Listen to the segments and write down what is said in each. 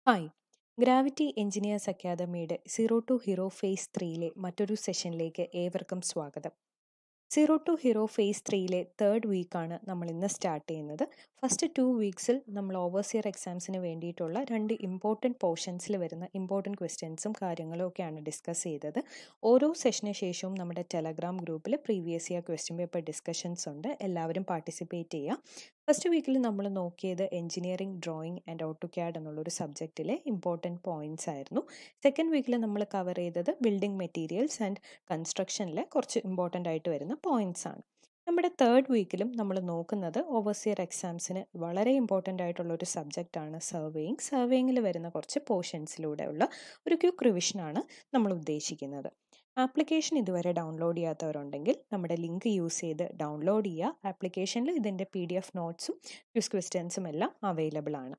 hi gravity engineers അക്കാദമിയുടെ zero to hero phase ത്രീയിലെ മറ്റൊരു സെഷനിലേക്ക് ഏവർക്കും സ്വാഗതം സീറോ ടു ഹീറോ ഫേസ് ത്രീയിലെ തേർഡ് വീക്കാണ് നമ്മൾ ഇന്ന് സ്റ്റാർട്ട് ചെയ്യുന്നത് ഫസ്റ്റ് ടു വീക്സിൽ നമ്മൾ ഓവർസിയർ എക്സാംസിന് വേണ്ടിയിട്ടുള്ള രണ്ട് ഇമ്പോർട്ടൻറ്റ് പോർഷൻസിൽ വരുന്ന ഇമ്പോർട്ടൻറ്റ് ക്വസ്റ്റ്യൻസും കാര്യങ്ങളും ഒക്കെയാണ് ഡിസ്കസ് ചെയ്തത് ഓരോ സെഷന് ശേഷവും നമ്മുടെ ടെലഗ്രാം ഗ്രൂപ്പിൽ previous year question paper discussions ഉണ്ട് എല്ലാവരും പാർട്ടിസിപ്പേറ്റ് ചെയ്യുക ഫസ്റ്റ് വീക്കിൽ നമ്മൾ നോക്കിയത് engineering drawing and auto CAD എന്നുള്ളൊരു സബ്ജക്റ്റിലെ ഇമ്പോർട്ടൻറ്റ് പോയിൻറ്റ്സ് ആയിരുന്നു സെക്കൻഡ് വീക്കിൽ നമ്മൾ കവർ ചെയ്തത് ബിൽഡിംഗ് മെറ്റീരിയൽസ് ആൻഡ് കൺസ്ട്രക്ഷനിലെ കുറച്ച് ഇമ്പോർട്ടൻ്റ് ആയിട്ട് വരുന്ന പോയിൻറ്റ്സ് ആണ് നമ്മുടെ തേർഡ് വീക്കിലും നമ്മൾ നോക്കുന്നത് ഓവർസിയർ എക്സാംസിന് വളരെ ഇമ്പോർട്ടൻ്റ് ആയിട്ടുള്ള ഒരു സബ്ജക്റ്റാണ് സർവേയിങ് സർവേയിങ്ങിൽ വരുന്ന കുറച്ച് പോർഷൻസിലൂടെയുള്ള ഒരു ക്യുക്ക് റിവിഷനാണ് നമ്മൾ ഉദ്ദേശിക്കുന്നത് ആപ്ലിക്കേഷൻ ഇതുവരെ ഡൗൺലോഡ് ചെയ്യാത്തവരുണ്ടെങ്കിൽ നമ്മുടെ ലിങ്ക് യൂസ് ചെയ്ത് ഡൗൺലോഡ് ചെയ്യുക ആപ്ലിക്കേഷനിൽ ഇതിൻ്റെ പി ഡി എഫ് നോട്ട്സും ക്വിസ് ക്വസ്റ്റ്യൻസും എല്ലാം അവൈലബിൾ ആണ്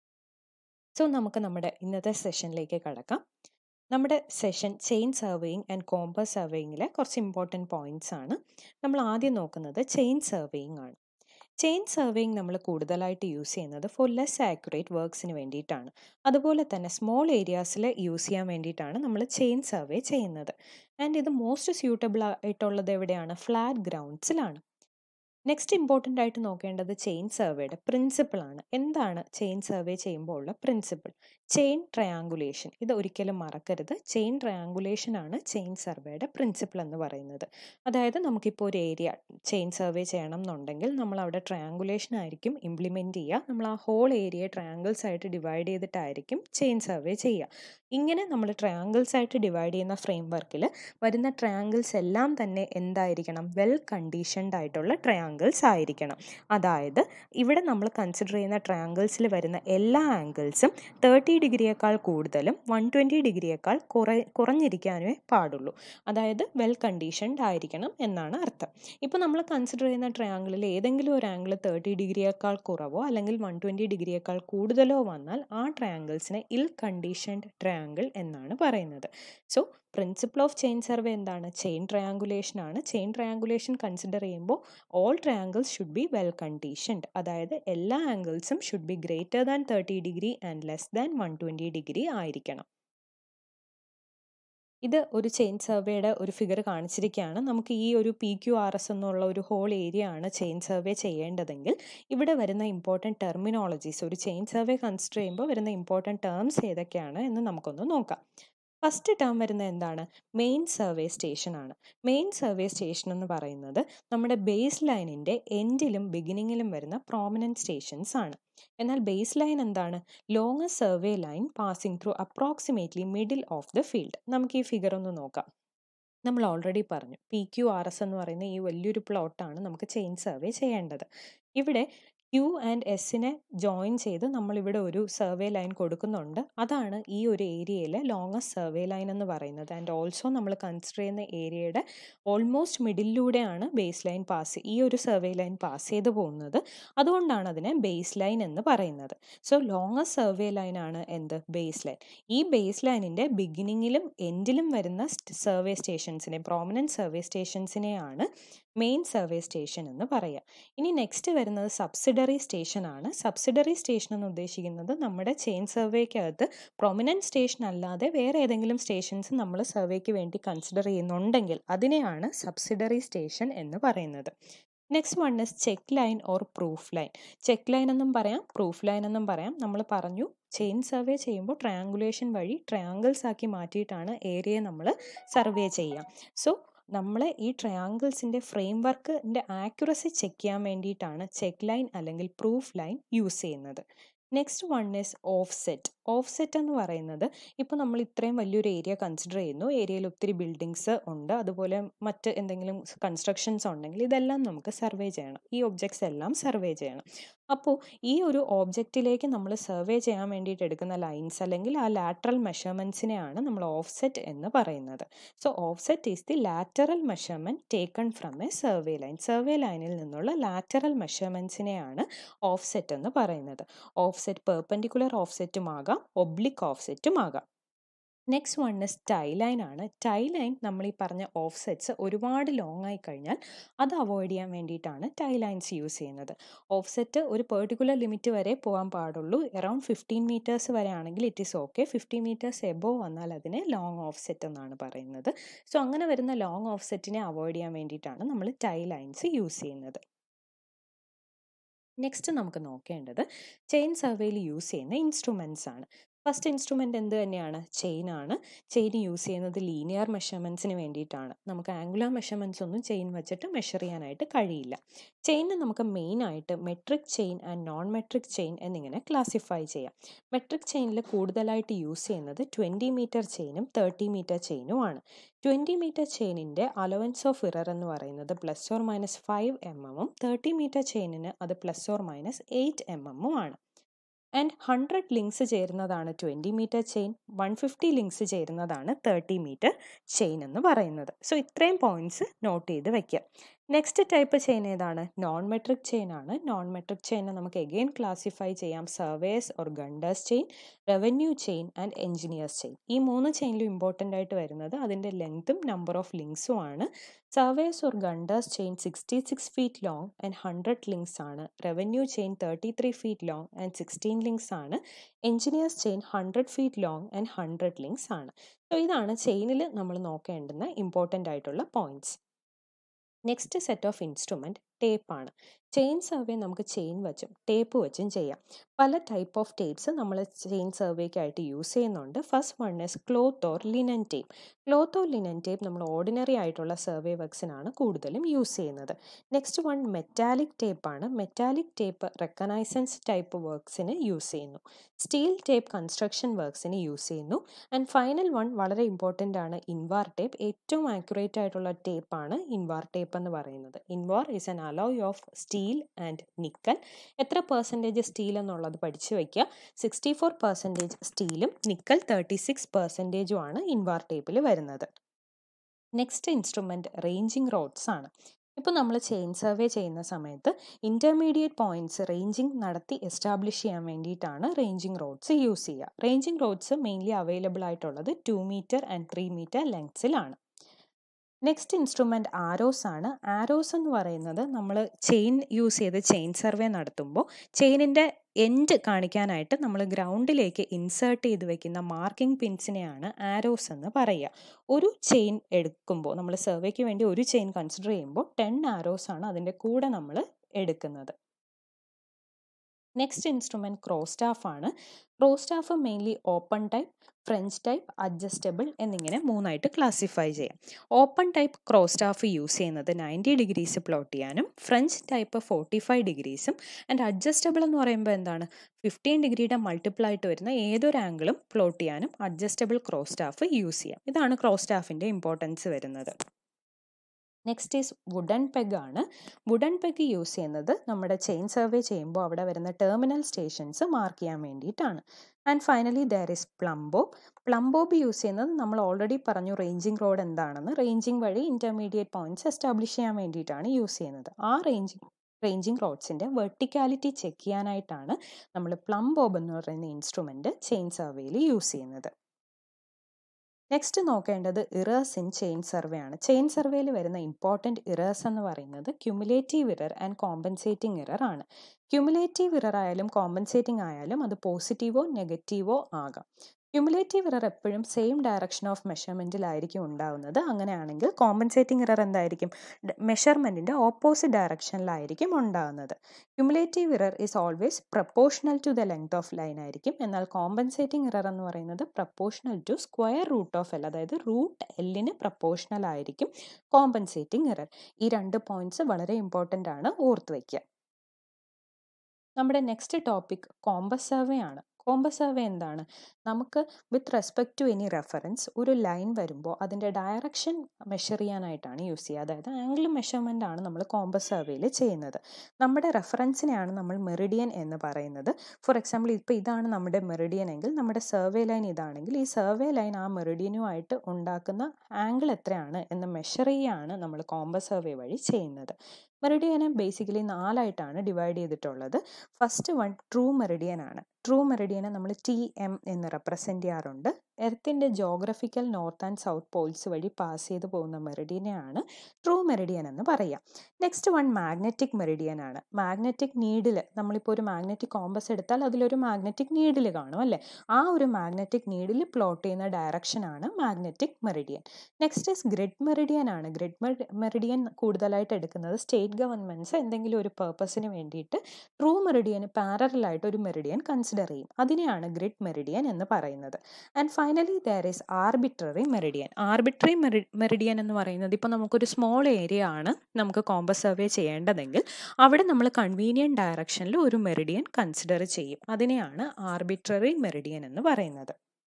സോ നമുക്ക് നമ്മുടെ ഇന്നത്തെ സെഷനിലേക്ക് കടക്കാം നമ്മുടെ session chain surveying and compass സർവേയിങ്ങിലെ കുറച്ച് ഇമ്പോർട്ടൻറ്റ് പോയിൻറ്റ്സ് ആണ് നമ്മൾ ആദ്യം നോക്കുന്നത് ചെയിൻ സർവേയിങ് ആണ് ചെയിൻ സർവേയിങ് നമ്മൾ കൂടുതലായിട്ട് യൂസ് ചെയ്യുന്നത് ഫോർ ലെസ് ആക്യുറേറ്റ് വർക്ക്സിന് വേണ്ടിയിട്ടാണ് അതുപോലെ തന്നെ സ്മോൾ ഏരിയാസിൽ യൂസ് ചെയ്യാൻ വേണ്ടിയിട്ടാണ് നമ്മൾ ചെയിൻ സർവേ ചെയ്യുന്നത് ആൻഡ് ഇത് മോസ്റ്റ് സ്യൂട്ടബിൾ ആയിട്ടുള്ളത് എവിടെയാണ് ഫ്ലാറ്റ് ഗ്രൗണ്ട്സിലാണ് നെക്സ്റ്റ് ഇമ്പോർട്ടൻ്റ് ആയിട്ട് നോക്കേണ്ടത് ചെയിൻ സർവേയുടെ പ്രിൻസിപ്പിൾ ആണ് എന്താണ് ചെയിൻ സർവേ ചെയ്യുമ്പോൾ ഉള്ള പ്രിൻസിപ്പിൾ ചെയിൻ ട്രയാങ്കുലേഷൻ ഇത് ഒരിക്കലും മറക്കരുത് ചെയിൻ ട്രയാങ്കുലേഷൻ ആണ് ചെയിൻ സർവേയുടെ പ്രിൻസിപ്പിൾ എന്ന് പറയുന്നത് അതായത് നമുക്കിപ്പോൾ ഒരു ഏരിയ ചെയിൻ സർവേ ചെയ്യണം എന്നുണ്ടെങ്കിൽ നമ്മൾ അവിടെ ട്രയാങ്കുലേഷൻ ആയിരിക്കും ഇംപ്ലിമെൻറ്റ് ചെയ്യുക നമ്മൾ ആ ഹോൾ ഏരിയ ട്രയാങ്കിൾസ് ആയിട്ട് ഡിവൈഡ് ചെയ്തിട്ടായിരിക്കും ചെയിൻ സർവേ ചെയ്യുക ഇങ്ങനെ നമ്മൾ ട്രയാങ്കിൾസ് ആയിട്ട് ഡിവൈഡ് ചെയ്യുന്ന ഫ്രെയിം വർക്കിൽ വരുന്ന ട്രയാങ്കിൾസ് എല്ലാം തന്നെ എന്തായിരിക്കണം വെൽ കണ്ടീഷൻഡ് ആയിട്ടുള്ള ട്രയാങ്കിൾസ് ആയിരിക്കണം അതായത് ഇവിടെ നമ്മൾ കൺസിഡർ ചെയ്യുന്ന ട്രയാങ്കിൾസിൽ വരുന്ന എല്ലാ ആംഗിൾസും തേർട്ടി ഡിഗ്രിയേക്കാൾ കൂടുതലും വൺ ട്വൻറ്റി ഡിഗ്രിയേക്കാൾ കുറ കുറഞ്ഞിരിക്കാനേ പാടുള്ളൂ അതായത് വെൽ കണ്ടീഷൻഡ് ആയിരിക്കണം എന്നാണ് അർത്ഥം ഇപ്പോൾ നമ്മൾ കൺസിഡർ ചെയ്യുന്ന ട്രയാങ്കിളിൽ ഏതെങ്കിലും ഒരു ആംഗിൾ തേർട്ടി ഡിഗ്രിയേക്കാൾ കുറവോ അല്ലെങ്കിൽ വൺ ട്വൻറ്റി ഡിഗ്രിയേക്കാൾ കൂടുതലോ വന്നാൽ ആ ട്രയാങ്കിൾസിനെ ഇൽ കണ്ടീഷൻഡ് ട്രയാങ്കിൾ എന്നാണ് പറയുന്നത് so principle of chain survey എന്താണ് ചെയിൻ ട്രയാങ്കുലേഷൻ ആണ് ചെയിൻ ട്രയാങ്കുലേഷൻ കൺസിഡർ ചെയ്യുമ്പോൾ all triangles should be well conditioned അതായത് എല്ലാ ആംഗിൾസും should be greater than thirty degree and less than one twenty degree ആയിരിക്കണം ഇത് ഒരു ചെയിൻ സർവേയുടെ ഒരു ഫിഗർ കാണിച്ചിരിക്കുകയാണ് നമുക്ക് ഈ ഒരു പി ക്യു ആർ എസ് എന്നുള്ള ഒരു ഹോൾ ഏരിയ ആണ് ചെയിൻ സർവേ ചെയ്യേണ്ടതെങ്കിൽ ഇവിടെ വരുന്ന ഇമ്പോർട്ടൻറ്റ് ടെർമിനോളജീസ് ഒരു ചെയിൻ സർവേ കൺസിഡർ ചെയ്യുമ്പോൾ വരുന്ന ഇമ്പോർട്ടൻറ്റ് ടേംസ് ഏതൊക്കെയാണ് എന്ന് നമുക്കൊന്ന് നോക്കാം ഫസ്റ്റ് ടേം വരുന്ന എന്താണ് മെയിൻ സർവേ സ്റ്റേഷൻ ആണ് മെയിൻ സർവേ സ്റ്റേഷൻ എന്ന് പറയുന്നത് നമ്മുടെ ബേസ് ലൈനിൻ്റെ എൻഡിലും ബിഗിനിങ്ങിലും വരുന്ന പ്രോമിനൻറ്റ് സ്റ്റേഷൻസ് ആണ് എന്നാൽ ബേസ് ലൈൻ എന്താണ് longer survey line passing through approximately middle of the field നമുക്ക് ഈ ഫിഗർ ഒന്ന് നോക്കാം നമ്മൾ ഓൾറെഡി പറഞ്ഞു പി ക്യു ആർ എസ് എന്ന് പറയുന്ന ഈ വലിയൊരു പ്ലോട്ടാണ് നമുക്ക് ചെയിൻ സർവേ ചെയ്യേണ്ടത് ഇവിടെ ക്യു ആൻഡ് എസിനെ ജോയിൻ ചെയ്ത് നമ്മളിവിടെ ഒരു സർവേ ലൈൻ കൊടുക്കുന്നുണ്ട് അതാണ് ഈ ഒരു ഏരിയയിലെ ലോങ്ങസ്റ്റ് സർവേ ലൈൻ എന്ന് പറയുന്നത് ആൻഡ് ഓൾസോ നമ്മൾ കൺസിഡർ ചെയ്യുന്ന ഏരിയയുടെ ഓൾമോസ്റ്റ് മിഡിലൂടെയാണ് ബേസ് ലൈൻ പാസ് ഈ ഒരു സർവേ ലൈൻ പാസ് ചെയ്ത് പോകുന്നത് അതുകൊണ്ടാണ് അതിനെ ബേസ് ലൈൻ എന്ന് പറയുന്നത് സോ ലോങ്ങസ്റ്റ് സർവേ ലൈൻ ആണ് എന്ത് ബേസ് ലൈൻ ഈ ബേസ് ലൈനിൻ്റെ ബിഗിനിങ്ങിലും എൻഡിലും വരുന്ന സർവേ സ്റ്റേഷൻസിനെ പ്രോമിനൻറ്റ് സർവേ സ്റ്റേഷൻസിനെയാണ് മെയിൻ സർവേ സ്റ്റേഷൻ എന്ന് പറയുക ഇനി നെക്സ്റ്റ് വരുന്നത് സബ്സിഡറി സ്റ്റേഷൻ ആണ് സബ്സിഡറി സ്റ്റേഷൻ എന്ന് ഉദ്ദേശിക്കുന്നത് നമ്മുടെ ചെയിൻ സർവേക്കകത്ത് പ്രൊമിനൻറ്റ് സ്റ്റേഷൻ അല്ലാതെ വേറെ ഏതെങ്കിലും സ്റ്റേഷൻസ് നമ്മൾ സർവേക്ക് വേണ്ടി കൺസിഡർ ചെയ്യുന്നുണ്ടെങ്കിൽ അതിനെയാണ് സബ്സിഡറി സ്റ്റേഷൻ എന്ന് പറയുന്നത് next one is check line or proof line check line എന്നും പറയാം പ്രൂഫ് ലൈൻ എന്നും പറയാം നമ്മൾ പറഞ്ഞു ചെയിൻ സർവേ ചെയ്യുമ്പോൾ ട്രയാങ്കുലേഷൻ വഴി ട്രയാങ്കിൾസ് ആക്കി മാറ്റിയിട്ടാണ് ഏരിയയെ നമ്മൾ സർവേ ചെയ്യാം സോ നമ്മൾ ഈ ട്രയാങ്കിൾസിൻ്റെ ഫ്രെയിം വർക്കിൻ്റെ ആക്യുറസി ചെക്ക് ചെയ്യാൻ വേണ്ടിയിട്ടാണ് ചെക്ക് ലൈൻ അല്ലെങ്കിൽ പ്രൂഫ് ലൈൻ യൂസ് ചെയ്യുന്നത് next one is offset offset എന്ന് പറയുന്നത് ഇപ്പോൾ നമ്മൾ ഇത്രയും വലിയൊരു ഏരിയ കൺസിഡർ ചെയ്യുന്നു ഏരിയയിൽ ഒത്തിരി ബിൽഡിങ്സ് ഉണ്ട് അതുപോലെ മറ്റ് എന്തെങ്കിലും കൺസ്ട്രക്ഷൻസ് ഉണ്ടെങ്കിൽ ഇതെല്ലാം നമുക്ക് സർവേ ചെയ്യണം ഈ ഒബ്ജക്ട്സ് എല്ലാം സർവേ ചെയ്യണം അപ്പോൾ ഈ ഒരു ഓബ്ജക്റ്റിലേക്ക് നമ്മൾ സർവേ ചെയ്യാൻ വേണ്ടിയിട്ട് എടുക്കുന്ന ലൈൻസ് അല്ലെങ്കിൽ ആ ലാറ്ററൽ മെഷർമെൻറ്റ്സിനെയാണ് നമ്മൾ ഓഫ് സെറ്റ് എന്ന് പറയുന്നത് so offset is the lateral measurement taken from a survey line survey ലൈനിൽ നിന്നുള്ള ലാറ്ററൽ മെഷർമെൻറ്റ്സിനെയാണ് ഓഫ് സെറ്റ് എന്ന് പറയുന്നത് ഓഫ് സെറ്റ് പെർപെൻഡിക്കുലർ ഓഫ് സെറ്റും ആകാം ഒബ്ലിക് ഓഫ് സെറ്റും ആകാം next one is tie line ആണ് ടൈ ലൈൻ നമ്മൾ ഈ പറഞ്ഞ ഓഫ് സെറ്റ്സ് ഒരുപാട് ലോങ് ആയി കഴിഞ്ഞാൽ അത് അവോയ്ഡ് ചെയ്യാൻ വേണ്ടിയിട്ടാണ് ടൈ ലൈൻസ് യൂസ് ചെയ്യുന്നത് ഓഫ് സെറ്റ് ഒരു പെർട്ടിക്കുലർ ലിമിറ്റ് വരെ പോകാൻ പാടുള്ളൂ അറൗണ്ട് ഫിഫ്റ്റീൻ മീറ്റേഴ്സ് വരെ ആണെങ്കിൽ it is okay fifty metres above വന്നാൽ അതിനെ ലോങ് ഓഫ് സെറ്റ് എന്നാണ് പറയുന്നത് സോ അങ്ങനെ വരുന്ന ലോങ് ഓഫ് സെറ്റിനെ അവോയ്ഡ് ചെയ്യാൻ വേണ്ടിയിട്ടാണ് നമ്മൾ ടൈ ലൈൻസ് യൂസ് ചെയ്യുന്നത് നെക്സ്റ്റ് നമുക്ക് നോക്കേണ്ടത് ചെയിൻ സർവേയിൽ യൂസ് ചെയ്യുന്ന ഇൻസ്ട്രുമെൻറ്റ്സ് ആണ് ഫസ്റ്റ് ഇൻസ്ട്രുമെൻ്റ് എന്ത് തന്നെയാണ് ചെയിൻ ആണ് ചെയിൻ യൂസ് ചെയ്യുന്നത് ലീനിയർ മെഷർമെൻറ്റ്സിന് വേണ്ടിയിട്ടാണ് നമുക്ക് ആംഗുലർ മെഷർമെൻറ്റ്സ് ഒന്നും ചെയിൻ വെച്ചിട്ട് മെഷർ ചെയ്യാനായിട്ട് കഴിയില്ല ചെയിനിന് നമുക്ക് മെയിൻ ആയിട്ട് metric chain and non metric chain എന്നിങ്ങനെ ക്ലാസിഫൈ ചെയ്യാം മെട്രിക് ചെയിനിൽ കൂടുതലായിട്ട് യൂസ് ചെയ്യുന്നത് ട്വൻറ്റി മീറ്റർ ചെയിനും തേർട്ടി മീറ്റർ ചെയിനും ആണ് ട്വൻറ്റി മീറ്റർ ചെയിനിൻ്റെ അലവൻസ് ഓഫ് ഇറർ എന്ന് പറയുന്നത് plus or minus five M എമ്മും തേർട്ടി മീറ്റർ ചെയിനിന് അത് plus or minus eight M എമ്മും ആണ് ആൻഡ് ഹൺഡ്രഡ് ലിങ്ക്സ് ചേരുന്നതാണ് twenty metre chain one fifty links ചേരുന്നതാണ് തേർട്ടി മീറ്റർ ചെയിൻ എന്ന് പറയുന്നത് സോ ഇത്രയും പോയിന്റ്സ് നോട്ട് ചെയ്ത് വയ്ക്കുക നെക്സ്റ്റ് ടൈപ്പ് ചെയിൻ ഏതാണ് നോൺ മെട്രിക് ചെയിൻ ആണ് നോൺ മെട്രിക് ചെയിനെ നമുക്ക് എഗെയിൻ ക്ലാസിഫൈ ചെയ്യാം surveyor's or Gunter's chain revenue chain and engineers chain ഈ മൂന്ന് ചെയിനിലും ഇമ്പോർട്ടൻ്റ് ആയിട്ട് വരുന്നത് അതിൻ്റെ ലെങ്ത്തും നമ്പർ ഓഫ് ലിങ്ക്സും ആണ് surveyor's or Gunter's chain sixty six feet long and hundred links ആണ് revenue chain thirty three feet long and sixteen links ആണ് engineers chain hundred feet long and hundred links ആണ് so ഇതാണ് ചെയിനിൽ നമ്മൾ നോക്കേണ്ടുന്ന important ആയിട്ടുള്ള points next set of instrument ടേപ്പാണ് chain survey നമുക്ക് ചെയിൻ വെച്ചും ടേപ്പ് വെച്ചും ചെയ്യാം പല ടൈപ്പ് ഓഫ് ടേപ്സ് നമ്മൾ ചെയിൻ സർവേക്കായിട്ട് യൂസ് ചെയ്യുന്നുണ്ട് first one is cloth or linen tape cloth or linen tape നമ്മൾ ഓർഡിനറി ആയിട്ടുള്ള സർവേ വർക്സിനാണ് കൂടുതലും യൂസ് ചെയ്യുന്നത് നെക്സ്റ്റ് വൺ മെറ്റാലിക് ടേപ്പാണ് മെറ്റാലിക് ടേപ്പ് റെക്കനൈസൻസ് ടൈപ്പ് വർക്സിന് യൂസ് ചെയ്യുന്നു സ്റ്റീൽ ടേപ്പ് കൺസ്ട്രക്ഷൻ വർക്സിന് യൂസ് ചെയ്യുന്നു ആൻഡ് ഫൈനൽ വൺ വളരെ ഇമ്പോർട്ടൻ്റ് ആണ് ഇൻവാർ ടേപ്പ് ഏറ്റവും ആക്യുറേറ്റ് ആയിട്ടുള്ള ടേപ്പാണ് ഇൻവാർ ടേപ്പ് എന്ന് പറയുന്നത് invar is an alloy of steel and nickel എത്ര പെർസെൻറ്റേജ് സ്റ്റീൽ എന്നുള്ളത് പഠിച്ചു വയ്ക്കുക സിക്സ്റ്റി ഫോർ പെർസെൻറ്റേജ് സ്റ്റീലും നിക്കൽ തേർട്ടി സിക്സ് പെർസെൻറ്റേജും ആണ് ഇൻവാർ ടേപ്പിൽ വരുന്നത് നെക്സ്റ്റ് ഇൻസ്ട്രുമെൻറ്റ് റേഞ്ചിങ് റോഡ്സ് ആണ് ഇപ്പോൾ നമ്മൾ ചെയിൻ സർവേ ചെയ്യുന്ന സമയത്ത് ഇൻ്റർമീഡിയറ്റ് പോയിന്റ്സ് റേഞ്ചിങ് നടത്തി എസ്റ്റാബ്ലിഷ് ചെയ്യാൻ വേണ്ടിയിട്ടാണ് റേഞ്ചിങ് റോഡ്സ് യൂസ് ചെയ്യുക റേഞ്ചിങ് റോഡ്സ് മെയിൻലി അവൈലബിൾ ആയിട്ടുള്ളത് two metre and three metre ലെങ്ത്സിലാണ് നെക്സ്റ്റ് ഇൻസ്ട്രുമെൻറ്റ് ആരോസ് ആണ് ആരോസ് എന്ന് പറയുന്നത് നമ്മൾ ചെയിൻ യൂസ് ചെയ്ത് ചെയിൻ സർവേ നടത്തുമ്പോൾ ചെയിനിൻ്റെ എൻഡ് കാണിക്കാനായിട്ട് നമ്മൾ ഗ്രൗണ്ടിലേക്ക് ഇൻസേർട്ട് ചെയ്ത് വെക്കുന്ന മാർക്കിംഗ് പിൻസിനെയാണ് ആരോസ് എന്ന് പറയുക ഒരു ചെയിൻ എടുക്കുമ്പോൾ നമ്മൾ സർവേക്ക് വേണ്ടി ഒരു ചെയിൻ കൺസിഡർ ചെയ്യുമ്പോൾ ടെൻ ആരോസ് ആണ് അതിൻ്റെ കൂടെ നമ്മൾ എടുക്കുന്നത് നെക്സ്റ്റ് ഇൻസ്ട്രുമെൻറ്റ് ക്രോ സ്റ്റാഫ് ആണ് cross staff mainly open type French type adjustable എന്നിങ്ങനെ മൂന്നായിട്ട് ക്ലാസിഫൈ ചെയ്യാം open type cross staff use ചെയ്യുന്നത് നയൻറ്റി ഡിഗ്രീസ് പ്ലോട്ട് ചെയ്യാനും ഫ്രഞ്ച് ടൈപ്പ് ഫോർട്ടി ഫൈവ് ഡിഗ്രീസും ആൻഡ് അഡ്ജസ്റ്റബിൾ എന്ന് പറയുമ്പോൾ എന്താണ് ഫിഫ്റ്റീൻ ഡിഗ്രിയുടെ മൾട്ടിപ്പിൾ ആയിട്ട് വരുന്ന ഏതൊരു ആംഗിളും പ്ലോട്ട് ചെയ്യാനും അഡ്ജസ്റ്റബിൾ ക്രോ സ്റ്റാഫ് യൂസ് ചെയ്യാം ഇതാണ് ക്രോ സ്റ്റാഫിൻ്റെ ഇമ്പോർട്ടൻസ് വരുന്നത് നെക്സ്റ്റ് ഈസ് വുഡൻ പെഗ് ആണ് വുഡൻ പെഗ് യൂസ് ചെയ്യുന്നത് നമ്മുടെ ചെയിൻ സർവേ ചെയ്യുമ്പോൾ അവിടെ വരുന്ന ടെർമിനൽ സ്റ്റേഷൻസ് മാർക്ക് ചെയ്യാൻ വേണ്ടിയിട്ടാണ് and finally there is plumb bob plumb bob use ചെയ്യുന്നത് നമ്മൾ ഓൾറെഡി പറഞ്ഞു റേഞ്ചിങ് റോഡ് എന്താണെന്ന് റേഞ്ചിങ് വഴി ഇൻ്റർമീഡിയറ്റ് പോയിന്റ്സ് എസ്റ്റാബ്ലിഷ് ചെയ്യാൻ വേണ്ടിയിട്ടാണ് യൂസ് ചെയ്യുന്നത് ആ റേഞ്ചിങ് റേഞ്ചിങ് റോഡ്സിൻ്റെ വെർട്ടിക്കാലിറ്റി ചെക്ക് ചെയ്യാനായിട്ടാണ് നമ്മൾ പ്ലംബോബ് എന്ന് പറയുന്ന ഇൻസ്ട്രുമെൻറ്റ് ചെയിൻ സർവേയിൽ യൂസ് ചെയ്യുന്നത് നെക്സ്റ്റ് നോക്കേണ്ടത് ഇറേഴ്സ് ഇൻ ചെയിൻ സർവേ ആണ് ചെയിൻ സർവേയിൽ വരുന്ന ഇമ്പോർട്ടൻറ്റ് ഇറേഴ്സ് എന്ന് പറയുന്നത് cumulative error and compensating error ആണ് ക്യുമുലേറ്റീവ് ഇറർ ആയാലും കോമ്പൻസേറ്റിംഗ് ആയാലും അത് പോസിറ്റീവോ നെഗറ്റീവോ ആകാം ക്യുമുലേറ്റീവ് ഇറർ എപ്പോഴും സെയിം ഡയറക്ഷൻ ഓഫ് മെഷർമെൻറ്റിലായിരിക്കും ഉണ്ടാവുന്നത് അങ്ങനെയാണെങ്കിൽ കോമ്പൻസേറ്റിംഗ് ഇറർ എന്തായിരിക്കും മെഷർമെൻറ്റിൻ്റെ ഓപ്പോസിറ്റ് ഡയറക്ഷനിലായിരിക്കും ഉണ്ടാകുന്നത് cumulative error is always proportional to the length of line ആയിരിക്കും എന്നാൽ കോമ്പൻസേറ്റിംഗ് ഇറർ എന്ന് പറയുന്നത് proportional to square root of L അതായത് റൂട്ട് എല്ലിന് പ്രപ്പോർഷണൽ ആയിരിക്കും കോമ്പൻസേറ്റിംഗ് ഇറർ ഈ രണ്ട് പോയിന്റ്സ് വളരെ ഇമ്പോർട്ടൻ്റ് ആണ് ഓർത്ത് വയ്ക്കുക നമ്മുടെ നെക്സ്റ്റ് ടോപ്പിക് കോമ്പസ് സർവേ ആണ് കോമ്പസ് സർവേ എന്താണ് നമുക്ക് with respect to any reference ഒരു ലൈൻ വരുമ്പോൾ അതിൻ്റെ ഡയറക്ഷൻ മെഷർ ചെയ്യാനായിട്ടാണ് യൂസ് ചെയ്യുക അതായത് ആംഗിൾ മെഷർമെൻ്റ് ആണ് നമ്മൾ കോമ്പസ് സർവേയിൽ ചെയ്യുന്നത് നമ്മുടെ റെഫറൻസിനെയാണ് നമ്മൾ മെറിഡിയൻ എന്ന് പറയുന്നത് ഫോർ എക്സാമ്പിൾ ഇപ്പോൾ ഇതാണ് നമ്മുടെ മെറിഡിയൻ എങ്കിൽ നമ്മുടെ സർവേ ലൈൻ ഇതാണെങ്കിൽ ഈ സർവേ ലൈൻ ആ മെറിഡിയനുമായിട്ട് ഉണ്ടാക്കുന്ന ആംഗിൾ എത്രയാണ് എന്ന് മെഷർ ചെയ്യുകയാണ് നമ്മൾ കോമ്പസ് സർവേ വഴി ചെയ്യുന്നത് മെറിഡിയനെ ബേസിക്കലി നാലായിട്ടാണ് ഡിവൈഡ് ചെയ്തിട്ടുള്ളത് ഫസ്റ്റ് വൺ ട്രൂ മെറിഡിയൻ ആണ് ട്രൂ മെറിഡിയനെ നമ്മൾ ടി എം എന്ന് റെപ്രസെൻ്റ് ചെയ്യാറുണ്ട് എർത്തിൻ്റെ geographical north and south poles വഴി പാസ് ചെയ്ത് പോകുന്ന മെറിഡിയനെയാണ് ട്രൂ മെറിഡിയൻ എന്ന് പറയുക നെക്സ്റ്റ് വൺ മാഗ്നറ്റിക് മെറിഡിയൻ ആണ് മാഗ്നറ്റിക് നീഡിൽ നമ്മളിപ്പോൾ ഒരു മാഗ്നറ്റിക് കോമ്പസ് എടുത്താൽ അതിലൊരു മാഗ്നറ്റിക് നീഡിൽ കാണും അല്ലേ ആ ഒരു മാഗ്നറ്റിക് നീഡിൽ പ്ലോട്ട് ചെയ്യുന്ന ഡയറക്ഷനാണ് magnetic meridian next is grid meridian ആണ് ഗ്രിഡ് മെറിഡിയൻ കൂടുതലായിട്ട് എടുക്കുന്നത് സ്റ്റേറ്റ് ഗവൺമെൻറ്റ്സ് എന്തെങ്കിലും ഒരു പേർപ്പസിന് വേണ്ടിയിട്ട് ട്രൂ മെറിഡിയന് പാരലായിട്ട് ഒരു മെറിഡിയൻ കൺസിഡർ ചെയ്യും അതിനെയാണ് ഗ്രിഡ് മെറിഡിയൻ എന്ന് പറയുന്നത് and finally there is arbitrary meridian arbitrary meridian എന്ന് പറയുന്നത് ഇപ്പോൾ നമുക്കൊരു സ്മോൾ ഏരിയ ആണ് നമുക്ക് കോമ്പസ് സർവേ ചെയ്യേണ്ടതെങ്കിൽ അവിടെ നമ്മൾ കൺവീനിയൻറ്റ് ഡയറക്ഷനിൽ ഒരു മെറിഡിയൻ കൺസിഡർ ചെയ്യും അതിനെയാണ് ആർബിട്രറി മെറിഡിയൻ എന്ന് പറയുന്നത്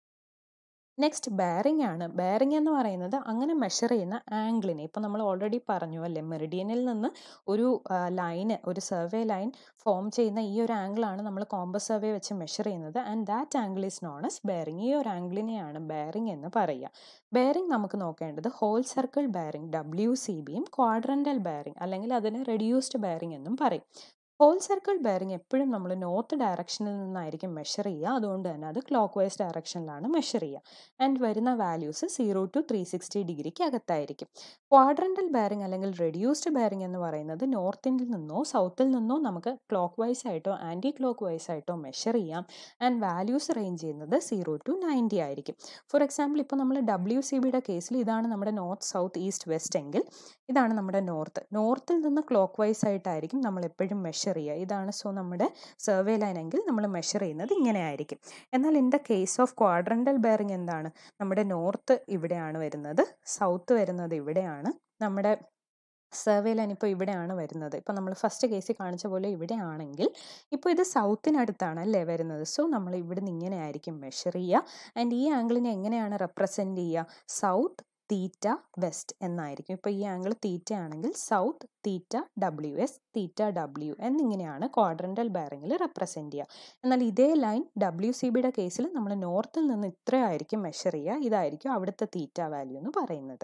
നെക്സ്റ്റ് ബെയറിംഗ് ആണ് ബെയറിംഗ് എന്ന് പറയുന്നത് അങ്ങനെ മെഷർ ചെയ്യുന്ന ആംഗിളിനെ ഇപ്പോൾ നമ്മൾ ഓൾറെഡി പറഞ്ഞു അല്ലേ മെറിഡിയനിൽ നിന്ന് ഒരു ലൈന് ഒരു സർവേ ലൈൻ ഫോം ചെയ്യുന്ന ഈ ഒരു ആംഗിളാണ് നമ്മൾ കോമ്പസ് സർവേ വെച്ച് മെഷർ ചെയ്യുന്നത് and that angle is known as bearing ഈ ഒരു ആംഗിളിനെയാണ് ബെയറിംഗ് എന്ന് പറയുക ബെയറിംഗ് നമുക്ക് നോക്കേണ്ടത് whole circle bearing W C ബിയും ക്വാഡ്രൻ്റൽ ബെയറിംഗ് അല്ലെങ്കിൽ അതിന് റെഡ്യൂസ്ഡ് ബെയറിംഗ് എന്നും പറയും ഹോൾ സർക്കിൾ ബെയറിംഗ് എപ്പോഴും നമ്മൾ നോർത്ത് ഡയറക്ഷനിൽ നിന്നായിരിക്കും മെഷർ ചെയ്യുക അതുകൊണ്ട് തന്നെ അത് ക്ലോക്ക് വൈസ് ഡയറക്ഷനിലാണ് മെഷർ ചെയ്യുക ആൻഡ് വരുന്ന values zero to three sixty ഡിഗ്രിക്ക് അകത്തായിരിക്കും ക്വാഡ്രൻ്റൽ ബെയറിംഗ് അല്ലെങ്കിൽ റെഡ്യൂസ്ഡ് ബെയറിംഗ് എന്ന് പറയുന്നത് നോർത്തിൽ നിന്നോ സൗത്തിൽ നിന്നോ നമുക്ക് ക്ലോക്ക് വൈസ് ആയിട്ടോ ആൻറ്റി ക്ലോക്ക് വൈസ് ആയിട്ടോ മെഷർ ചെയ്യാം ആൻഡ് വാല്യൂസ് റേഞ്ച് ചെയ്യുന്നത് സീറോ ടു നയൻറ്റി ആയിരിക്കും ഫോർ എക്സാമ്പിൾ ഇപ്പോൾ നമ്മൾ ഡബ്ല്യു സി ബിയുടെ കേസിൽ ഇതാണ് നമ്മുടെ നോർത്ത് സൗത്ത് ഈസ്റ്റ് വെസ്റ്റ് എങ്കിൽ ഇതാണ് നമ്മുടെ നോർത്ത് നോർത്തിൽ നിന്ന് ക്ലോക്ക് വൈസ് ആയിട്ടായിരിക്കും നമ്മൾ എപ്പോഴും മെഷർ ചെയ്യുക ഇതാണ് സോ നമ്മുടെ സർവേ ലൈൻ എങ്കിൽ നമ്മൾ മെഷർ ചെയ്യുന്നത് ഇങ്ങനെ ആയിരിക്കും എന്നാൽ in the case of quadrantal bearing എന്താണ് നമ്മുടെ നോർത്ത് ഇവിടെയാണ് വരുന്നത് സൗത്ത് വരുന്നത് ഇവിടെയാണ് നമ്മുടെ സർവേ ലൈൻ ഇപ്പോൾ ഇവിടെയാണ് വരുന്നത് ഇപ്പോൾ നമ്മൾ ഫസ്റ്റ് കേസിൽ കാണിച്ച പോലെ ഇവിടെയാണെങ്കിൽ ഇപ്പോൾ ഇത് സൗത്തിനടുത്താണ് അല്ലേ വരുന്നത് സോ നമ്മൾ ഇവിടുന്ന് ഇങ്ങനെ ആയിരിക്കും മെഷർ ചെയ്യുക ആൻഡ് ഈ ആംഗിളിനെ എങ്ങനെയാണ് റെപ്രസെൻറ്റ് ചെയ്യുക സൗത്ത് തീറ്റ വെസ്റ്റ് എന്നായിരിക്കും ഇപ്പോൾ ഈ ആംഗിൾ തീറ്റ ആണെങ്കിൽ south theta W S theta W എന്നിങ്ങനെയാണ് ക്വാഡ്രൻ്റൽ ബെയറിങ്ങിൽ റെപ്രസെൻറ്റ് ചെയ്യുക എന്നാൽ ഇതേ ലൈൻ ഡബ്ല്യു സി ബിയുടെ കേസിൽ നമ്മൾ നോർത്തിൽ നിന്ന് ഇത്രയായിരിക്കും മെഷർ ചെയ്യുക ഇതായിരിക്കും അവിടുത്തെ തീറ്റ വാല്യൂ എന്ന് പറയുന്നത്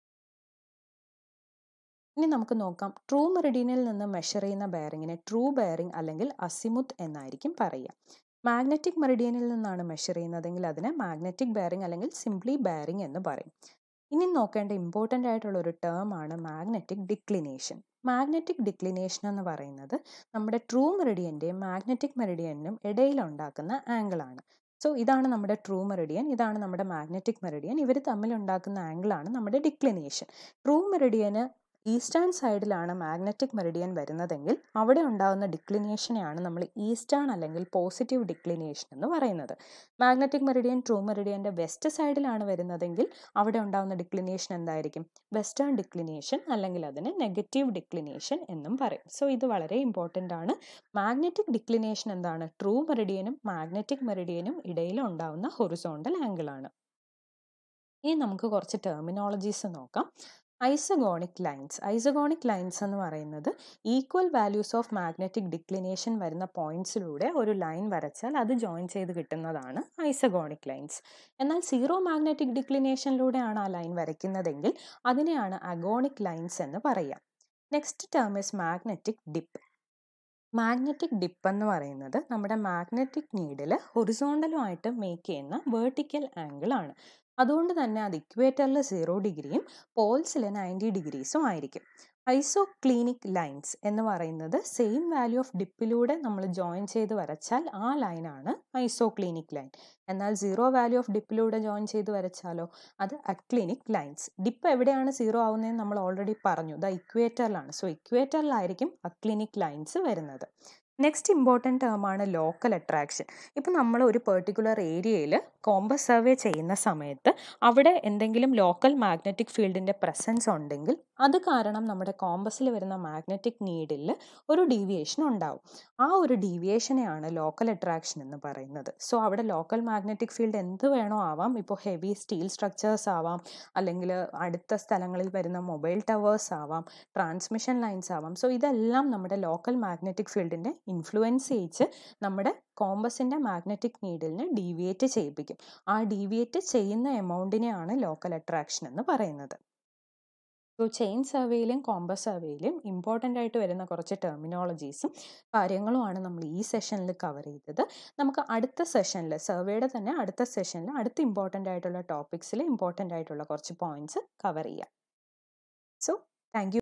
ഇനി നമുക്ക് നോക്കാം ട്രൂ മെറിഡിയനിൽ നിന്ന് മെഷർ ചെയ്യുന്ന ബെയറിങ്ങിനെ ട്രൂ ബെയറിംഗ് അല്ലെങ്കിൽ അസിമുത്ത് എന്നായിരിക്കും പറയുക മാഗ്നറ്റിക് മെറിഡിയനിൽ നിന്നാണ് മെഷർ ചെയ്യുന്നതെങ്കിൽ അതിനെ മാഗ്നറ്റിക് ബെയറിംഗ് അല്ലെങ്കിൽ സിംപ്ലി ബെയറിംഗ് എന്ന് പറയും ഇനി നോക്കേണ്ട ഇമ്പോർട്ടൻ്റ് ആയിട്ടുള്ള ഒരു ടേം ആണ് മാഗ്നറ്റിക് ഡിക്ലിനേഷൻ മാഗ്നറ്റിക് ഡിക്ലിനേഷൻ എന്ന് പറയുന്നത് നമ്മുടെ ട്രൂ മെറിഡിയൻ്റെയും മാഗ്നറ്റിക് മെറിഡിയനും ഇടയിൽ ഉണ്ടാക്കുന്ന ആംഗിളാണ് സോ ഇതാണ് നമ്മുടെ ട്രൂ മെറിഡിയൻ ഇതാണ് നമ്മുടെ മാഗ്നറ്റിക് മെറിഡിയൻ ഇവർ തമ്മിൽ ഉണ്ടാക്കുന്ന ആംഗിളാണ് നമ്മുടെ ഡിക്ലിനേഷൻ ട്രൂ മെറിഡിയന് ഈസ്റ്റേൺ സൈഡിലാണ് മാഗ്നറ്റിക് മെറിഡിയൻ വരുന്നതെങ്കിൽ അവിടെ ഉണ്ടാകുന്ന ഡിക്ലിനേഷനെയാണ് നമ്മൾ ഈസ്റ്റേൺ അല്ലെങ്കിൽ പോസിറ്റീവ് ഡിക്ലിനേഷൻ എന്ന് പറയുന്നത് മാഗ്നറ്റിക് മെറിഡിയൻ ട്രൂ മെറിഡിയൻ്റെ വെസ്റ്റ് സൈഡിലാണ് വരുന്നതെങ്കിൽ അവിടെ ഉണ്ടാകുന്ന ഡിക്ലിനേഷൻ എന്തായിരിക്കും വെസ്റ്റേൺ ഡിക്ലിനേഷൻ അല്ലെങ്കിൽ അതിന് നെഗറ്റീവ് ഡിക്ലിനേഷൻ എന്നും പറയും സോ ഇത് വളരെ ഇമ്പോർട്ടൻ്റ് ആണ് മാഗ്നറ്റിക് ഡിക്ലിനേഷൻ എന്താണ് ട്രൂ മെറിഡിയനും മാഗ്നറ്റിക് മെറിഡിയനും ഇടയിൽ ഉണ്ടാകുന്ന ഹൊറിസോണ്ടൽ ആംഗിൾ ആണ് ഇനി നമുക്ക് കുറച്ച് ടെർമിനോളജീസ് നോക്കാം ഐസഗോണിക് ലൈൻസ് ഐസഗോണിക് ലൈൻസ് എന്ന് പറയുന്നത് equal values of magnetic declination വരുന്ന പോയിന്റ്സിലൂടെ ഒരു ലൈൻ വരച്ചാൽ അത് ജോയിൻ ചെയ്ത് കിട്ടുന്നതാണ് ഐസഗോണിക് ലൈൻസ് എന്നാൽ സീറോ മാഗ്നറ്റിക് ഡിക്ലിനേഷനിലൂടെയാണ് ആ ലൈൻ വരയ്ക്കുന്നതെങ്കിൽ അതിനെയാണ് അഗോണിക് ലൈൻസ് എന്ന് പറയാം next term is magnetic dip magnetic dip എന്ന് പറയുന്നത് നമ്മുടെ മാഗ്നറ്റിക് നീഡിൽ ഹൊറിസോണ്ടലുമായിട്ട് മേക്ക് ചെയ്യുന്ന വേർട്ടിക്കൽ ആംഗിൾ ആണ് അതുകൊണ്ട് തന്നെ അത് ഇക്വേറ്ററിൽ സീറോ ഡിഗ്രിയും പോൾസിൽ നയൻറ്റി ഡിഗ്രീസും ആയിരിക്കും ഐസോ ക്ലീനിക് ലൈൻസ് എന്ന് പറയുന്നത് സെയിം വാല്യൂ ഓഫ് ഡിപ്പിലൂടെ നമ്മൾ ജോയിൻ ചെയ്ത് വരച്ചാൽ ആ ലൈനാണ് ഐസോ ക്ലീനിക് ലൈൻ എന്നാൽ സീറോ വാല്യൂ ഓഫ് ഡിപ്പിലൂടെ ജോയിൻ ചെയ്ത് വരച്ചാലോ അത് അക്ലിനിക് ലൈൻസ് ഡിപ്പ് എവിടെയാണ് സീറോ ആവുന്നതെന്ന് നമ്മൾ ഓൾറെഡി പറഞ്ഞു ദ ഇക്വേറ്ററിലാണ് സോ ഇക്വേറ്ററിലായിരിക്കും അക്ലിനിക് ലൈൻസ് വരുന്നത് നെക്സ്റ്റ് ഇമ്പോർട്ടൻറ്റ് ടേമാണ് ലോക്കൽ അട്രാക്ഷൻ ഇപ്പം നമ്മൾ ഒരു പെർട്ടിക്കുലർ ഏരിയയിൽ കോമ്പസ് സർവേ ചെയ്യുന്ന സമയത്ത് അവിടെ എന്തെങ്കിലും ലോക്കൽ മാഗ്നറ്റിക് ഫീൽഡിൻ്റെ പ്രസൻസ് ഉണ്ടെങ്കിൽ അത് കാരണം നമ്മുടെ കോമ്പസിൽ വരുന്ന മാഗ്നറ്റിക് നീഡിൽ ഒരു ഡീവിയേഷൻ ഉണ്ടാവും ആ ഒരു ഡീവിയേഷനെയാണ് ലോക്കൽ അട്രാക്ഷൻ എന്ന് പറയുന്നത് സോ അവിടെ ലോക്കൽ മാഗ്നറ്റിക് ഫീൽഡ് എന്ത് വേണോ ആവാം ഇപ്പോൾ ഹെവി സ്റ്റീൽ സ്ട്രക്ചേഴ്സ് ആവാം അല്ലെങ്കിൽ അടുത്ത സ്ഥലങ്ങളിൽ വരുന്ന മൊബൈൽ ടവേഴ്സ് ആവാം ട്രാൻസ്മിഷൻ ലൈൻസ് ആവാം സോ ഇതെല്ലാം നമ്മുടെ ലോക്കൽ മാഗ്നറ്റിക് ഫീൽഡിൻ്റെ ഇൻഫ്ലുവൻസ് ചെയ്യിച്ച് നമ്മുടെ കോമ്പസിൻ്റെ മാഗ്നറ്റിക് നീഡിലിനെ ഡീവിയേറ്റ് ചെയ്യിപ്പിക്കും ആ ഡീവിയേറ്റ് ചെയ്യുന്ന എമൗണ്ടിനെയാണ് ലോക്കൽ അട്രാക്ഷൻ എന്ന് പറയുന്നത് സോ ചെയിൻ സർവേയിലും കോമ്പസ് സർവേയിലും ഇമ്പോർട്ടൻ്റ് ആയിട്ട് വരുന്ന കുറച്ച് ടെർമിനോളജീസും കാര്യങ്ങളുമാണ് നമ്മൾ ഈ സെഷനിൽ കവർ ചെയ്തത് നമുക്ക് അടുത്ത സെഷനിൽ സർവേയുടെ തന്നെ അടുത്ത സെഷനിൽ അടുത്ത ഇമ്പോർട്ടൻ്റ് ആയിട്ടുള്ള ടോപ്പിക്സിൽ ഇമ്പോർട്ടൻ്റ് ആയിട്ടുള്ള കുറച്ച് പോയിന്റ്സ് കവർ ചെയ്യാം സോ താങ്ക്